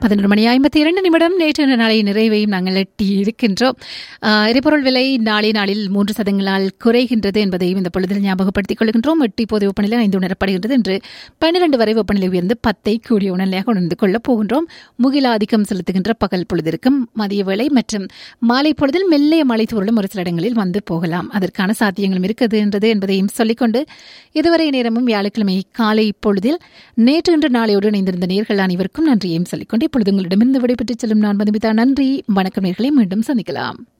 பதினொரு மணி ஐம்பத்தி இரண்டு நிமிடம் நேற்று நாளை நிறைவையும் நாங்கள் எட்டி இருக்கின்றோம் ஆஹ், எரிபொருள் விலை நாளை நாளில் மூன்று சதங்களால் குறைகின்றது என்பதையும் இந்த பொழுதில் ஞாபகப்படுத்திக் கொள்கின்றோம் எட்டு இப்போது வெப்பநிலை ஐந்து உணரப்படுகின்றது என்று பன்னிரண்டு வரை வெப்பநிலை உயர்ந்து பத்தை கூடிய உணர்நிலையாக உணர்ந்து கொள்ளப் போகின்றோம் முகில ஆதிக்கம் செலுத்துகின்ற பகல் பொழுதிற்கும் மதிய வேளை மற்றும் மாலை பொழுதில் மெல்லிய மழை தூரலும் ஒரு சில இடங்களில் வந்து போகலாம் அதற்கான சாத்தியங்களும் இருக்கிறது என்றது என்பதையும் சொல்லிக்கொண்டு இதுவரை நேரமும் வியாழக்கிழமை காலை பொழுதில் நேற்று இன்று நாளையோடு இணைந்திருந்த நேர்கள் அனைவருக்கும் நன்றியையும் சொல்லிக்கொண்டு இப்பொழுது உங்களிடமிருந்து விடைபெற்றுச் செல்லும் நான் மதுமிதா நன்றி வணக்கம் நேர்களை மீண்டும் சந்திக்கலாம்